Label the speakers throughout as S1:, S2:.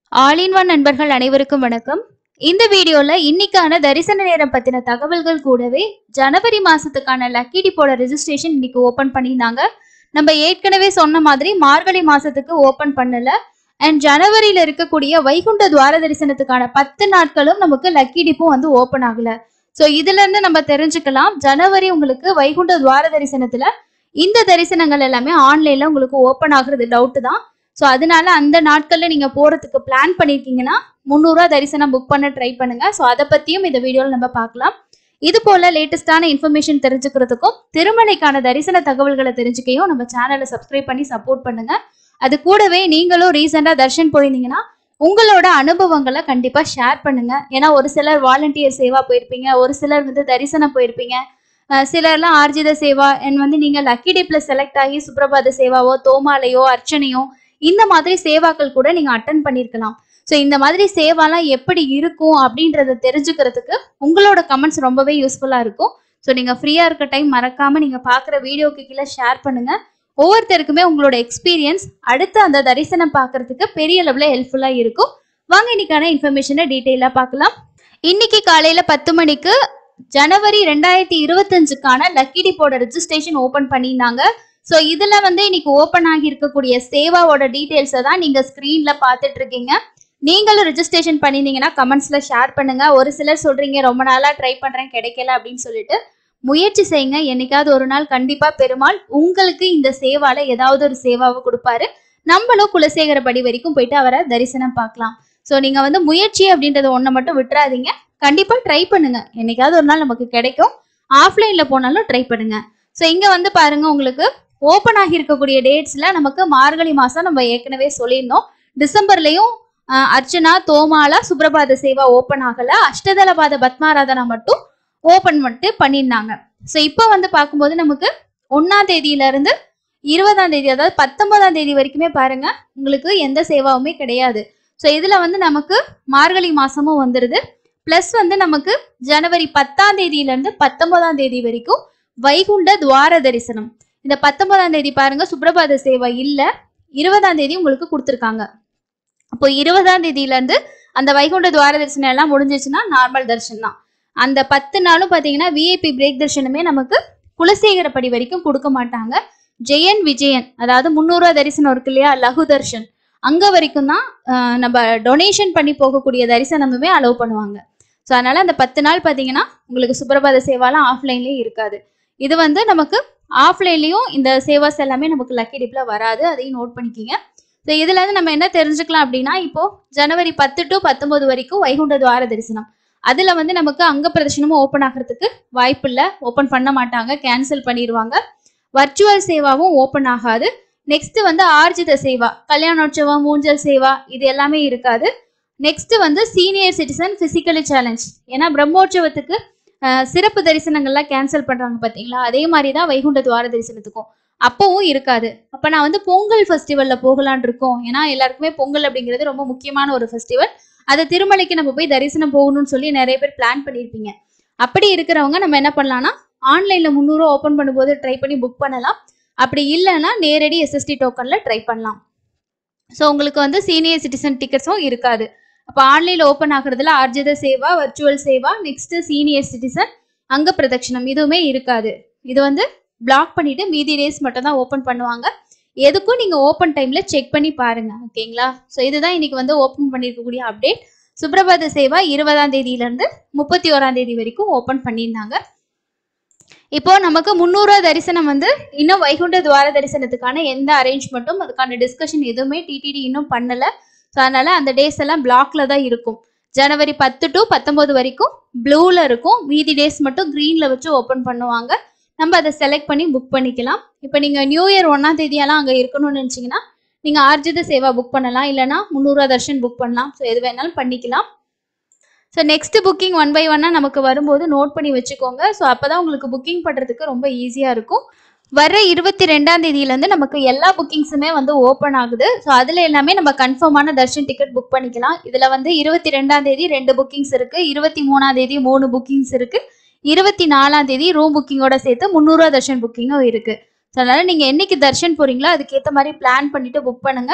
S1: all in one நண்பர்கள் அனைவருக்கும் வணக்கம் இந்த வீடியோல இன்னைக்கான தரிசன நேரம் பத்தின தகவல்கள் கூடவே ஜனவரி மாசத்துக்கான லக்கி டிப்போட ரெஜிஸ்ட்ரேஷன் இன்னைக்கு ஓபன் பண்ணியிருந்தாங்க நம்ம ஏற்கனவே சொன்ன மாதிரி மார்கழி மாசத்துக்கு ஓபன் பண்ணல அண்ட் ஜனவரியில இருக்கக்கூடிய வைகுண்ட துவார தரிசனத்துக்கான பத்து நாட்களும் நமக்கு லக்கி டிப்போ வந்து ஓபன் ஆகல ஸோ இதுல இருந்து நம்ம தெரிஞ்சுக்கலாம் ஜனவரி உங்களுக்கு வைகுண்ட துவார தரிசனத்துல இந்த தரிசனங்கள் எல்லாமே ஆன்லைன்ல உங்களுக்கு ஓபன் ஆகுறது டவுட் தான் ஸோ அதனால அந்த நாட்கள்ல நீங்க போறதுக்கு பிளான் பண்ணிருக்கீங்கன்னா முந்நூறுரூவா தரிசனம் புக் பண்ண ட்ரை பண்ணுங்க ஸோ அதை பத்தியும் இந்த வீடியோவில் நம்ம பார்க்கலாம் இது போல லேட்டஸ்டான இன்ஃபர்மேஷன் தெரிஞ்சுக்கிறதுக்கும் திருமலைக்கான தரிசன தகவல்களை தெரிஞ்சுக்கையும் நம்ம சேனலை சப்ஸ்கிரைப் பண்ணி சப்போர்ட் பண்ணுங்க அது கூடவே நீங்களும் ரீசெண்டாக தர்ஷன் போயிருந்தீங்கன்னா உங்களோட அனுபவங்களை கண்டிப்பா ஷேர் பண்ணுங்க ஏன்னா ஒரு சிலர் வாலண்டியர் சேவா போயிருப்பீங்க ஒரு சிலர் வந்து தரிசனம் போயிருப்பீங்க அஹ் சிலர்லாம் ஆர்ஜித சேவா அண்ட் வந்து நீங்க லக்கி டேப்ல செலக்ட் ஆகி சுப்ரபாத சேவாவோ தோமாலையோ அர்ச்சனையோ இந்த மாதிரி சேவாக்கள் கூட நீங்க அட்டன் பண்ணியிருக்கலாம் ஸோ இந்த மாதிரி சேவாலாம் எப்படி இருக்கும் அப்படின்றத தெரிஞ்சுக்கிறதுக்கு உங்களோட கமெண்ட்ஸ் ரொம்பவே யூஸ்ஃபுல்லாக இருக்கும் ஸோ நீங்கள் ஃப்ரீயாக இருக்க டைம் மறக்காமல் நீங்கள் பார்க்குற வீடியோக்கு கீழே ஷேர் பண்ணுங்க ஒவ்வொருத்தருக்குமே உங்களோட எக்ஸ்பீரியன்ஸ் அடுத்து அந்த தரிசனம் பார்க்கறதுக்கு பெரிய லெவலில் ஹெல்ப்ஃபுல்லாக இருக்கும் வாங்க இன்னைக்கான இன்ஃபர்மேஷனை டீட்டெயிலாக பார்க்கலாம் இன்னைக்கு காலையில் பத்து மணிக்கு ஜனவரி ரெண்டாயிரத்தி இருபத்தஞ்சுக்கான லக்கி டிப்போட ரெஜிஸ்ட்ரேஷன் ஓப்பன் பண்ணியிருந்தாங்க ஸோ இதுல வந்து இன்னைக்கு ஓப்பன் ஆகி இருக்கக்கூடிய சேவாவோட டீட்டெயில்ஸை தான் நீங்க ஸ்க்ரீன்ல பார்த்துட்டு இருக்கீங்க நீங்களும் ரெஜிஸ்ட்ரேஷன் பண்ணியிருந்தீங்கன்னா கமெண்ட்ஸ்ல ஷேர் பண்ணுங்க ஒரு சிலர் சொல்றீங்க ரொம்ப நாளா ட்ரை பண்றேன் கிடைக்கல அப்படின்னு சொல்லிட்டு முயற்சி செய்யுங்க என்னைக்காவது ஒரு நாள் கண்டிப்பா பெருமாள் உங்களுக்கு இந்த சேவால ஏதாவது ஒரு சேவாவை கொடுப்பாரு நம்மளும் குலசேகரபடி வரைக்கும் போயிட்டு அவரை தரிசனம் பார்க்கலாம் ஸோ நீங்க வந்து முயற்சி அப்படின்றத ஒன்றை மட்டும் விட்டுறாதீங்க கண்டிப்பா ட்ரை பண்ணுங்க என்னைக்காவது ஒரு நாள் நமக்கு கிடைக்கும் ஆஃப்லைன்ல போனாலும் ட்ரை பண்ணுங்க ஸோ இங்க வந்து பாருங்க உங்களுக்கு ஓப்பன் ஆகி இருக்கக்கூடிய டேட்ஸ்ல நமக்கு மார்கழி மாசம் நம்ம ஏற்கனவே சொல்லியிருந்தோம் டிசம்பர்லயும் அஹ், அர்ச்சனா தோமாலா சுப்ரபாத சேவா ஓப்பன் ஆகல அஷ்டதளபாத பத்மாராதனா மட்டும் ஓப்பன் மட்டும் பண்ணியிருந்தாங்க ஸோ இப்போ வந்து பார்க்கும்போது நமக்கு ஒன்னாம் தேதியில இருந்து இருபதாம் தேதி அதாவது பத்தொன்பதாம் தேதி வரைக்குமே பாருங்க உங்களுக்கு எந்த சேவாவுமே கிடையாது ஸோ இதுல வந்து நமக்கு மார்கழி மாசமும் வந்துருது ப்ளஸ் வந்து நமக்கு ஜனவரி பத்தாம் தேதியில இருந்து பத்தொன்பதாம் தேதி வரைக்கும் வைகுண்ட துவார தரிசனம் இந்த பத்தொன்பதாம் தேதி பாருங்க சுப்ரபாத சேவை இல்ல இருபதாம் தேதி உங்களுக்கு கொடுத்துருக்காங்க அப்போ இருபதாம் தேதியில இருந்து அந்த வைகுண்ட துவார தரிசனம் எல்லாம் முடிஞ்சிச்சுன்னா நார்மல் தரிசனம் தான் அந்த பத்து நாளும் பாத்தீங்கன்னா விஐபி பிரேக் தரிசனமே நமக்கு குலசேகரப்படி வரைக்கும் கொடுக்க மாட்டாங்க ஜெயன் விஜயன் அதாவது முந்நூறுவா தரிசனம் இருக்கு இல்லையா லகு தர்ஷன் அங்க வரைக்கும் தான் ஆஹ், நம்ம டொனேஷன் பண்ணி போகக்கூடிய தரிசனமுமே அலோவ் பண்ணுவாங்க ஸோ அதனால அந்த பத்து நாள் பாத்தீங்கன்னா உங்களுக்கு சுப்ரபாத சேவாலாம் ஆஃப்லைன்லேயே இருக்காது இது வந்து நமக்கு ஆஃப்லைன்லேயும் இந்த சேவாஸ் எல்லாமே நமக்கு லக்கி டிப்ல வராது அதையும் நோட் பண்ணிக்கிங்க ஸோ இதுல இருந்து நம்ம என்ன தெரிஞ்சுக்கலாம் அப்படின்னா இப்போ ஜனவரி பத்து டு பத்தொன்பது வரைக்கும் வைகுண்ட துவார தரிசனம் அதுல வந்து நமக்கு அங்க பிரதர்ஷனமும் ஓப்பன் ஆகிறதுக்கு வாய்ப்பு இல்லை ஓப்பன் பண்ண மாட்டாங்க கேன்சல் பண்ணிடுவாங்க வர்ச்சுவல் சேவாவும் ஓப்பன் ஆகாது நெக்ஸ்ட் வந்து ஆர்ஜித சேவா கல்யாணோற்சவம் மூஞ்சல் சேவா இது எல்லாமே இருக்காது நெக்ஸ்ட் வந்து சீனியர் சிட்டிசன் பிசிக்கலி சேலஞ்ச் ஏன்னா பிரம்மோற்சவத்துக்கு அஹ், சிறப்பு தரிசனங்கள்லாம் கேன்சல் பண்றாங்க பாத்தீங்களா அதே மாதிரி தான் வைகுண்ட துவார தரிசனத்துக்கும் அப்பவும் இருக்காது அப்ப நான் வந்து பொங்கல் ஃபெஸ்டிவல்ல போகலான் இருக்கோம் ஏன்னா எல்லாருக்குமே பொங்கல் அப்படிங்கிறது ரொம்ப முக்கியமான ஒரு ஃபெஸ்டிவல் அதை திருமலைக்கு நம்ம போய் தரிசனம் போகணும்னு சொல்லி நிறைய பேர் பிளான் பண்ணியிருப்பீங்க அப்படி இருக்கிறவங்க நம்ம என்ன பண்ணலாம்னா ஆன்லைன்ல முந்நூறுவா ஓப்பன் பண்ணும்போது ட்ரை பண்ணி புக் பண்ணலாம் அப்படி இல்லைன்னா நேரடி எஸ்எஸ்டி டோக்கன்ல ட்ரை பண்ணலாம் ஸோ உங்களுக்கு வந்து சீனியர் சிட்டிசன் டிக்கெட்ஸும் இருக்காது அப்போ ஆன்லைனில் ஓப்பன் ஆகுறதுல ஆர்ஜித சேவா வர்ச்சுவல் சேவா நெக்ஸ்ட் சீனியர் சிட்டிசன் அங்க பிரதட்சணம் இதுவுமே இருக்காது இது வந்து பிளாக் பண்ணிட்டு மீதி டேஸ் மட்டும் தான் ஓப்பன் பண்ணுவாங்க எதுக்கும் நீங்க ஓப்பன் டைம்ல செக் பண்ணி பாருங்க ஓகேங்களா ஸோ இதுதான் இன்னைக்கு வந்து ஓப்பன் பண்ணியிருக்கக்கூடிய அப்டேட் சுப்ரபாத சேவா இருபதாம் தேதியில இருந்து முப்பத்தி ஓராம் தேதி வரைக்கும் ஓப்பன் பண்ணியிருந்தாங்க இப்போ நமக்கு முந்நூறுவா தரிசனம் வந்து இன்னும் வைகுண்ட துவார தரிசனத்துக்கான எந்த அரேஞ்ச்மெண்ட்டும் அதுக்கான டிஸ்கஷன் எதுவுமே டிடிடி இன்னும் பண்ணல ஸோ அதனால அந்த டேஸ் எல்லாம் பிளாக்ல தான் இருக்கும் ஜனவரி பத்து டு பத்தொன்பது வரைக்கும் ப்ளூல இருக்கும் மீதி டேஸ் மட்டும் greenல வச்சு ஓப்பன் பண்ணுவாங்க நம்ம அதை செலக்ட் பண்ணி புக் பண்ணிக்கலாம் இப்போ நீங்கள் நியூ இயர் ஒன்றாம் தேதியெல்லாம் அங்கே இருக்கணும்னு நினச்சிங்கன்னா நீங்கள் ஆர்ஜித சேவா புக் பண்ணலாம் இல்லைனா முந்நூறுவா தர்ஷன் புக் பண்ணலாம் ஸோ எது வேணாலும் பண்ணிக்கலாம் so next booking one by ஒன்னாக நமக்கு வரும்போது நோட் பண்ணி வச்சுக்கோங்க ஸோ அப்போ தான் உங்களுக்கு புக்கிங் பண்ணுறதுக்கு ரொம்ப ஈஸியாக இருக்கும் வர இருபத்தி ரெண்டாம் தேதியிலேருந்து நமக்கு எல்லா புக்கிங்ஸுமே வந்து ஓப்பன் ஆகுது ஸோ அதில் எல்லாமே நம்ம கன்ஃபார்மான தர்ஷன் டிக்கெட் புக் பண்ணிக்கலாம் இதில் வந்து இருபத்தி ரெண்டாம் தேதி ரெண்டு புக்கிங்ஸ் இருக்குது இருபத்தி மூணாம் தேதி மூணு புக்கிங்ஸ் இருக்குது இருபத்தி நாலாம் தேதி ரூம் புக்கிங்கோட சேர்த்து முந்நூறுவா தர்ஷன் புக்கிங்கும் இருக்கு ஸோ அதனால நீங்க என்னைக்கு தர்ஷன் போறீங்களோ அதுக்கேற்ற மாதிரி பிளான் பண்ணிட்டு புக் பண்ணுங்க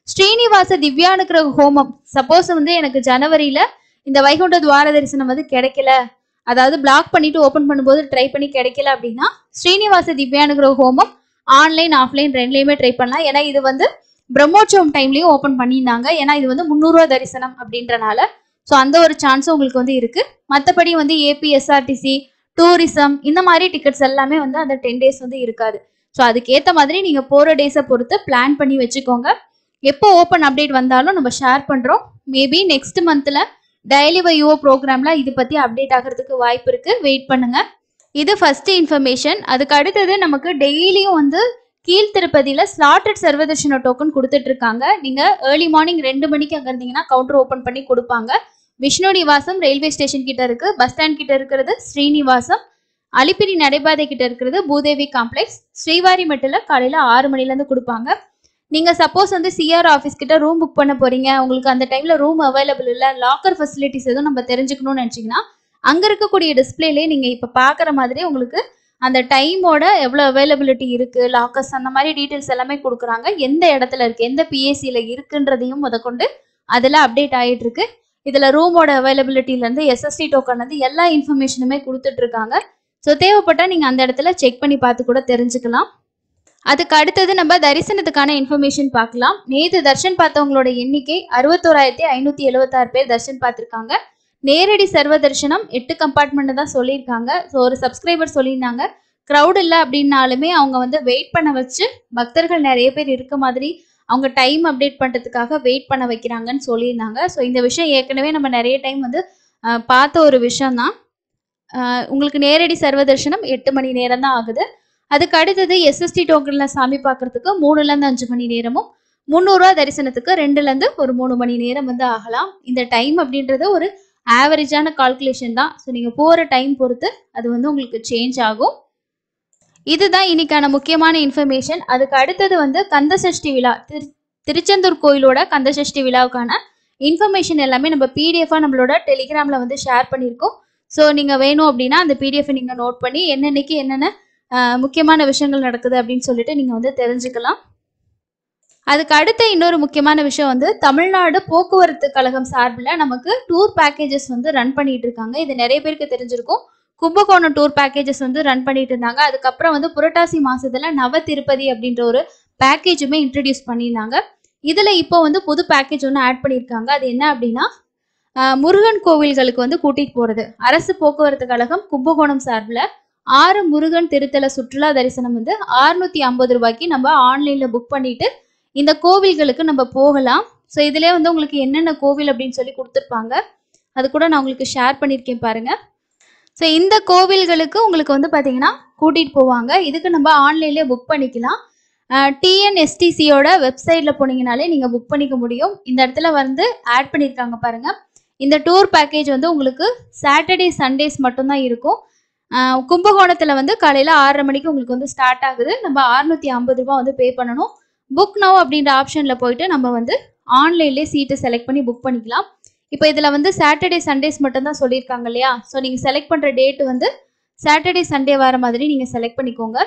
S1: ஸ்ரீனிவாச திவ்யானுக்கிரக ஹோமம் சப்போஸ் வந்து எனக்கு ஜனவரியில இந்த வைகுண்ட துவார தரிசனம் வந்து கிடைக்கல அதாவது பிளாக் பண்ணிட்டு ஓபன் பண்ணும்போது ட்ரை பண்ணி கிடைக்கல அப்படின்னா ஸ்ரீனிவாச திவ்யானுக்கிரக ஹோமம் ஆன்லைன் ஆஃப்லைன் ரெண்டுலையுமே ட்ரை பண்ணலாம் ஏன்னா இது வந்து பிரம்மோற்சவம் டைம்லயும் ஓபன் பண்ணியிருந்தாங்க ஏன்னா இது வந்து முந்நூறுரூவா தரிசனம் அப்படின்றனால ஸோ அந்த ஒரு சான்ஸும் உங்களுக்கு வந்து இருக்கு மற்றபடி வந்து ஏபி எஸ்ஆர்டிசி டூரிசம் இந்த மாதிரி டிக்கெட்ஸ் எல்லாமே வந்து அந்த டென் டேஸ் வந்து இருக்காது ஸோ அதுக்கேற்ற மாதிரி நீங்க போற டேஸை பொறுத்து பிளான் பண்ணி வச்சுக்கோங்க எப்போ ஓப்பன் அப்டேட் வந்தாலும் நம்ம ஷேர் பண்றோம் மேபி நெக்ஸ்ட் மந்த்ல டெய்லி வையோ ப்ரோக்ராம்ல இது பத்தி அப்டேட் ஆகிறதுக்கு வாய்ப்பு இருக்கு வெயிட் பண்ணுங்க இது ஃபர்ஸ்ட் இன்ஃபர்மேஷன் அதுக்கு அடுத்தது நமக்கு டெய்லியும் வந்து கீழ் திருப்பதியில ஸ்லாட்டட் சர்வதர்ஷன டோக்கன் கொடுத்துட்டு இருக்காங்க நீங்க ஏர்லி மார்னிங் ரெண்டு மணிக்கு அங்க இருந்தீங்கன்னா கவுண்டர் ஓபன் பண்ணி கொடுப்பாங்க விஷ்ணு நிவாசம் ரயில்வே ஸ்டேஷன் கிட்ட இருக்கு பஸ் ஸ்டாண்ட் கிட்ட இருக்கிறது ஸ்ரீனிவாசம் அலிப்பிரி நடைபாதை கிட்ட இருக்கிறது பூதேவி காம்ப்ளெக்ஸ் ஸ்ரீவாரிமெட்டில் காலையில ஆறு மணில இருந்து கொடுப்பாங்க நீங்க சப்போஸ் வந்து சிஆர் ஆஃபீஸ் கிட்ட ரூம் புக் பண்ண போறீங்க உங்களுக்கு அந்த டைம்ல ரூம் அவைலபிள் இல்ல லாக்கர் ஃபெசிலிட்டிஸ் எதுவும் நம்ம தெரிஞ்சுக்கணும்னு நினைச்சீங்கன்னா அங்க இருக்கக்கூடிய டிஸ்பிளேலே நீங்க இப்ப பாக்குற மாதிரி உங்களுக்கு அந்த டைமோட எவ்வளோ அவைலபிலிட்டி இருக்கு லாக்கர்ஸ் அந்த மாதிரி டீட்டெயில்ஸ் எல்லாமே கொடுக்குறாங்க எந்த இடத்துல இருக்கு எந்த பிஎஸ்சியில் இருக்குன்றதையும் முதற்கொண்டு அதில் அப்டேட் ஆயிட்டு இருக்கு இதில் ரூமோட அவைலபிலிட்டிலேருந்து எஸ்எஸ்டி டோக்கன்லேருந்து எல்லா இன்ஃபர்மேஷனுமே கொடுத்துட்டு இருக்காங்க ஸோ தேவைப்பட்டால் நீங்கள் அந்த இடத்துல செக் பண்ணி பார்த்து கூட தெரிஞ்சுக்கலாம் அதுக்கு அடுத்தது நம்ம தரிசனத்துக்கான இன்ஃபர்மேஷன் பார்க்கலாம் நேற்று தர்ஷன் பார்த்தவங்களோட எண்ணிக்கை அறுபத்தோராயிரத்தி ஐநூற்றி எழுபத்தாறு பேர் தர்ஷன் பார்த்துருக்காங்க நேரடி சர்வ தரிசனம் எட்டு கம்பார்ட்மெண்ட் தான் சொல்லியிருக்காங்க ஸோ ஒரு சப்ஸ்கிரைபர் சொல்லியிருந்தாங்க க்ரௌட் இல்லை அப்படின்னாலுமே அவங்க வந்து வெயிட் பண்ண வச்சு பக்தர்கள் நிறைய பேர் இருக்க மாதிரி அவங்க டைம் அப்டேட் பண்ணுறதுக்காக வெயிட் பண்ண வைக்கிறாங்கன்னு சொல்லியிருந்தாங்க ஸோ இந்த விஷயம் ஏற்கனவே நம்ம நிறைய டைம் வந்து அஹ், பார்த்த ஒரு விஷயம்தான் அஹ், உங்களுக்கு நேரடி சர்வ தரிசனம் எட்டு மணி நேரம் தான் ஆகுது அதுக்கு அடுத்தது எஸ்எஸ்டி டோக்கனில் சாமி பார்க்கறதுக்கு மூணுலேருந்து அஞ்சு மணி நேரமும் முந்நூறுரூவா தரிசனத்துக்கு ரெண்டுலேருந்து ஒரு மூணு மணி நேரம் வந்து ஆகலாம் இந்த டைம் அப்படின்றது ஒரு ஆவரேஜான கால்குலேஷன் தான் ஸோ நீங்கள் போகிற டைம் பொறுத்து அது வந்து உங்களுக்கு சேஞ்ச் ஆகும் இதுதான் இன்னைக்கான முக்கியமான இன்ஃபர்மேஷன் அதுக்கு அடுத்தது வந்து கந்தசஷ்டி விழா திரு திருச்செந்தூர் கோயிலோட கந்தசஷ்டி விழாவுக்கான இன்ஃபர்மேஷன் எல்லாமே நம்ம பிடிஎஃபாக நம்மளோட டெலிகிராமில் வந்து ஷேர் பண்ணியிருக்கோம் ஸோ நீங்கள் வேணும் அப்படின்னா அந்த பிடிஎஃப் நீங்கள் நோட் பண்ணி என்னென்னைக்கு என்னென்ன ஆஹ், முக்கியமான விஷயங்கள் நடக்குது அப்படின்னு சொல்லிட்டு நீங்கள் வந்து தெரிஞ்சுக்கலாம் அதுக்கு அடுத்த இன்னொரு முக்கியமான விஷயம் வந்து தமிழ்நாடு போக்குவரத்து கழகம் சார்பில் நமக்கு டூர் பேக்கேஜஸ் வந்து ரன் பண்ணிட்டு இருக்காங்க இது நிறைய பேருக்கு தெரிஞ்சிருக்கும் கும்பகோணம் டூர் பேக்கேஜஸ் வந்து ரன் பண்ணிட்டு இருந்தாங்க அதுக்கப்புறம் வந்து புரட்டாசி மாசத்துல நவ திருப்பதி அப்படின்ற ஒரு பேக்கேஜுமே இன்ட்ரடியூஸ் பண்ணியிருந்தாங்க இதுல இப்போ வந்து புது பேக்கேஜ் ஒன்று ஆட் பண்ணியிருக்காங்க அது என்ன அப்படின்னா ஆஹ், முருகன் கோவில்களுக்கு வந்து கூட்டிட்டு போறது அரசு போக்குவரத்து கழகம் கும்பகோணம் சார்பில் ஆறு முருகன் திருத்தல சுற்றுலா தரிசனம் வந்து ஆறுநூத்தி ஐம்பது ரூபாய்க்கு நம்ம ஆன்லைன்ல புக் பண்ணிட்டு இந்த கோவில்களுக்கு நம்ம போகலாம் ஸோ இதுலேயே வந்து உங்களுக்கு என்னென்ன கோவில் அப்படின்னு சொல்லி கொடுத்துருப்பாங்க அது கூட நான் உங்களுக்கு ஷேர் பண்ணியிருக்கேன் பாருங்க ஸோ இந்த கோவில்களுக்கு உங்களுக்கு வந்து பார்த்தீங்கன்னா கூட்டிகிட்டு போவாங்க இதுக்கு நம்ம ஆன்லைன்லேயே புக் பண்ணிக்கலாம் டிஎன்எஸ்டிசியோட வெப்சைட்டில் போனீங்கனாலே நீங்கள் புக் பண்ணிக்க முடியும் இந்த இடத்துல வந்து ஆட் பண்ணியிருக்காங்க பாருங்க இந்த டூர் பேக்கேஜ் வந்து உங்களுக்கு சாட்டர்டே சண்டேஸ் மட்டும்தான் இருக்கும் ஆஹ் கும்பகோணத்தில் வந்து காலையில் ஆறரை மணிக்கு உங்களுக்கு வந்து ஸ்டார்ட் ஆகுது நம்ம அறுநூத்தி ஐம்பது ரூபா வந்து பே பண்ணணும் புக் நவ் அப்படின்ற ஆப்ஷனில் போயிட்டு நம்ம வந்து ஆன்லைன்லேயே சீட்டை செலக்ட் பண்ணி புக் பண்ணிக்கலாம் இப்போ இதில் வந்து சாட்டர்டே சண்டேஸ் மட்டும்தான் சொல்லியிருக்காங்க இல்லையா ஸோ நீங்கள் செலக்ட் பண்ணுற டேட் வந்து சாட்டர்டே சண்டே வர மாதிரி நீங்கள் செலக்ட் பண்ணிக்கோங்க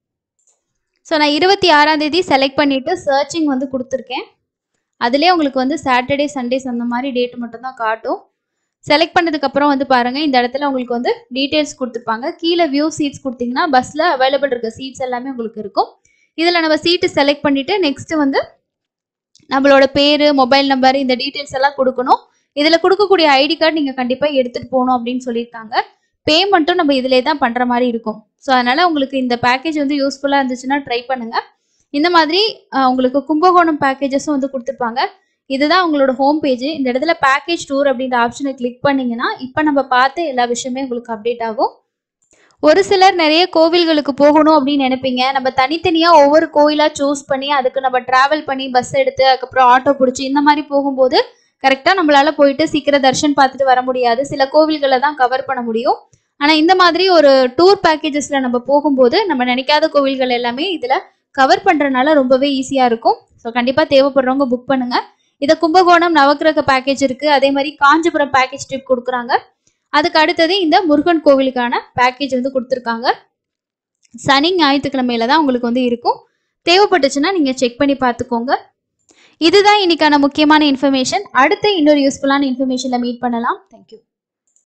S1: ஸோ நான் இருபத்தி ஆறாம் தேதி செலக்ட் பண்ணிவிட்டு சர்ச்சிங் வந்து கொடுத்துருக்கேன் அதிலே உங்களுக்கு வந்து சாட்டர்டே சண்டேஸ் அந்த மாதிரி டேட் மட்டும்தான் காட்டும் செலக்ட் பண்ணதுக்கப்புறம் வந்து பாருங்கள் இந்த இடத்துல உங்களுக்கு வந்து டீட்டெயில்ஸ் கொடுத்துருப்பாங்க கீழே வியூ சீட்ஸ் கொடுத்தீங்கன்னா பஸ்ஸில் அவைலபிள் இருக்க சீட்ஸ் எல்லாமே உங்களுக்கு இருக்கும் இதில் நம்ம சீட்டு செலக்ட் பண்ணிவிட்டு நெக்ஸ்ட்டு வந்து நம்மளோட பேர் மொபைல் நம்பர் இந்த டீட்டெயில்ஸ் எல்லாம் கொடுக்கணும் இதில் கொடுக்கக்கூடிய ஐடி கார்டு நீங்கள் கண்டிப்பாக எடுத்துகிட்டு போகணும் அப்படின்னு சொல்லியிருக்காங்க பேமெண்ட்டும் நம்ம இதிலே தான் பண்ணுற மாதிரி இருக்கும் ஸோ அதனால் உங்களுக்கு இந்த பேக்கேஜ் வந்து யூஸ்ஃபுல்லாக இருந்துச்சுன்னா ட்ரை பண்ணுங்கள் இந்த மாதிரி அஹ், உங்களுக்கு கும்பகோணம் பேக்கேஜஸும் வந்து கொடுத்துருப்பாங்க இதுதான் உங்களோட ஹோம் பேஜ் இந்த இடத்துல பேக்கேஜ் டூர் அப்படின்ற ஆப்ஷனை கிளிக் பண்ணீங்கன்னா இப்போ நம்ம பார்த்த எல்லா விஷயமே உங்களுக்கு அப்டேட் ஆகும் ஒரு சிலர் நிறைய கோவில்களுக்கு போகணும் அப்படின்னு நினைப்பீங்க நம்ம தனித்தனியாக ஒவ்வொரு கோயிலாக சூஸ் பண்ணி அதுக்கு நம்ம ட்ராவல் பண்ணி பஸ் எடுத்து அதுக்கப்புறம் ஆட்டோ பிடிச்சி இந்த மாதிரி போகும்போது கரெக்டாக நம்மளால போயிட்டு சீக்கிரம் தர்ஷன் பார்த்துட்டு வர முடியாது சில கோவில்களை தான் கவர் பண்ண முடியும் ஆனால் இந்த மாதிரி ஒரு டூர் பேக்கேஜஸில் நம்ம போகும்போது நம்ம நினைக்காத கோவில்கள் எல்லாமே இதில் கவர் பண்ணுறதுனால ரொம்பவே ஈஸியாக இருக்கும் ஸோ கண்டிப்பாக தேவைப்படுறவங்க புக் பண்ணுங்க இதை கும்பகோணம் நவக்கிரக பேக்கேஜ் இருக்குது அதே மாதிரி காஞ்சிபுரம் பேக்கேஜ் ட்ரிப் கொடுக்குறாங்க அதுக்கு அடுத்தது இந்த முருகன் கோவிலுக்கான பேக்கேஜ் வந்து கொடுத்துருக்காங்க சனி ஞாயிற்றுக்கிழமையில தான் உங்களுக்கு வந்து இருக்கும் தேவைப்பட்டுச்சுன்னா நீங்கள் செக் பண்ணி பார்த்துக்கோங்க இதுதான் இன்னைக்கான முக்கியமான இன்ஃபர்மேஷன் அடுத்து இன்னொரு யூஸ்ஃபுல்லான இன்ஃபர்மேஷன்ல மீட் பண்ணலாம் தேங்க்யூ